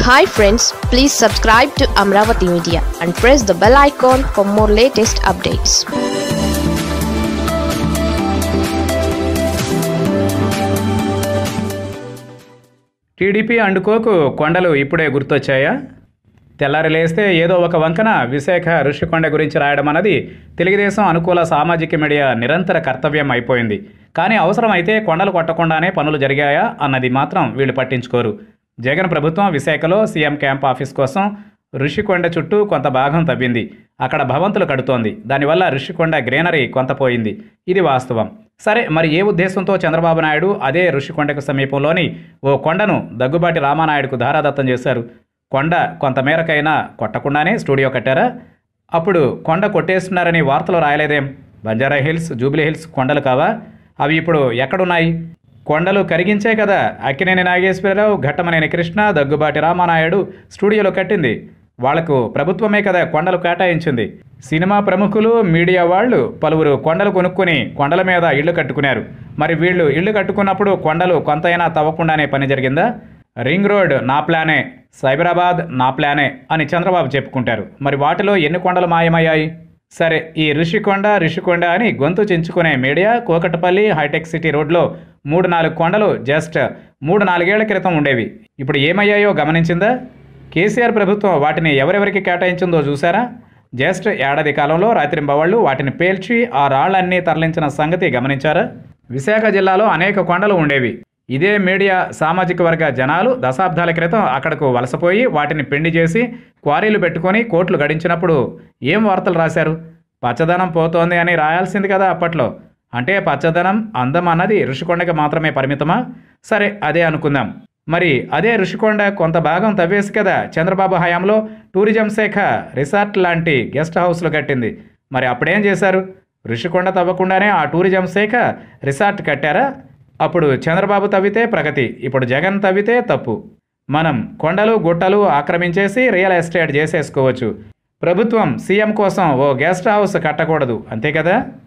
hi friends please subscribe to Amaravati media and press the bell icon for more latest updates TDP అండుకోకు కొండలు ఇప్పుడే గుర్తొచ్చాయా తెల్లారి లేస్తే ఏదో ఒక వంకన విశాఖ ఋషికొండ గురించి రాయడం అన్నది తెలుగుదేశం అనుకూల సామాజిక మీడియా నిరంతర కర్తవ్యం అయిపోయింది కానీ అవసరమైతే కొండలు కొట్టకుండానే పనులు జరిగాయా అన్నది మాత్రం వీళ్ళు పట్టించుకోరు జగన్ ప్రభుత్వం విశాఖలో సీఎం క్యాంప్ ఆఫీస్ కోసం ఋషికొండ చుట్టూ కొంత భాగం తవ్వింది అక్కడ భవంతులు కడుతోంది దానివల్ల ఋషికొండ గ్రీనరీ కొంత పోయింది ఇది వాస్తవం సరే మరి ఏ ఉద్దేశంతో చంద్రబాబు నాయుడు అదే ఋషికొండకు సమీపంలోని ఓ కొండను దగ్గుబాటి రామానాయుడుకు ధారాదత్తం చేశారు కొండ కొంత మేరకైనా కొట్టకుండానే స్టూడియో కట్టారా అప్పుడు కొండ కొట్టేస్తున్నారని వార్తలు రాయలేదేం బంజారా హిల్స్ జూబిలీ హిల్స్ కొండలు కావా అవి ఇప్పుడు ఎక్కడున్నాయి కొండలు కరిగించే కదా అక్కినేని నాగేశ్వరరావు ఘట్టమనేని కృష్ణ దగ్గుబాటి రామానాయుడు స్టూడియోలో కట్టింది వాళ్లకు ప్రభుత్వమే కదా కొండలు కేటాయించింది సినిమా ప్రముఖులు మీడియా వాళ్ళు పలువురు కొండలు కొనుక్కొని కొండల మీద ఇళ్లు కట్టుకున్నారు మరి వీళ్ళు ఇళ్లు కట్టుకున్నప్పుడు కొండలు కొంతైనా తవ్వకుండానే పని జరిగిందా రింగ్ రోడ్ నా ప్లానే సైబరాబాద్ నా ప్లానే అని చంద్రబాబు చెప్పుకుంటారు మరి వాటిలో ఎన్ని కొండలు మాయమయ్యాయి సరే ఈ ఋషికొండ ఋషికొండ అని గొంతు చించుకునే మీడియా కోకటపల్లి హైటెక్ సిటీ రోడ్లో మూడు నాలుగు కొండలు జస్ట్ మూడు నాలుగేళ్ల క్రితం ఉండేవి ఇప్పుడు ఏమయ్యాయో గమనించిందా కేసీఆర్ ప్రభుత్వం వాటిని ఎవరెవరికి కేటాయించిందో చూసారా జస్ట్ ఏడాది కాలంలో రాత్రింబవళ్ళు వాటిని పేల్చి ఆ రాళ్లన్నీ తరలించిన సంగతి గమనించారా విశాఖ జిల్లాలో అనేక కొండలు ఉండేవి ఇదే మీడియా సామాజిక వర్గ జనాలు దశాబ్దాల క్రితం అక్కడకు వలసపోయి వాటిని పెండి చేసి క్వారీలు పెట్టుకొని కోట్లు గడించినప్పుడు ఏం వార్తలు రాశారు పచ్చదనం పోతోంది అని రాయాల్సింది కదా అప్పట్లో అంటే పచ్చదనం అందం అన్నది ఋషికొండకి మాత్రమే పరిమితమా సరే అదే అనుకుందాం మరి అదే ఋషికొండ కొంత భాగం తవ్వేసి కదా చంద్రబాబు హయాంలో టూరిజం శాఖ రిసార్ట్ లాంటి గెస్ట్ హౌస్లు కట్టింది మరి అప్పుడేం చేశారు ఋషికొండ తవ్వకుండానే ఆ టూరిజం శాఖ రిసార్ట్ కట్టారా అప్పుడు చంద్రబాబు తవ్వితే ప్రగతి ఇప్పుడు జగన్ తవ్వితే తప్పు మనం కొండలు గుట్టలు ఆక్రమించేసి రియల్ ఎస్టేట్ చేసేసుకోవచ్చు ప్రభుత్వం సీఎం కోసం ఓ గెస్ట్ హౌస్ కట్టకూడదు అంతే కదా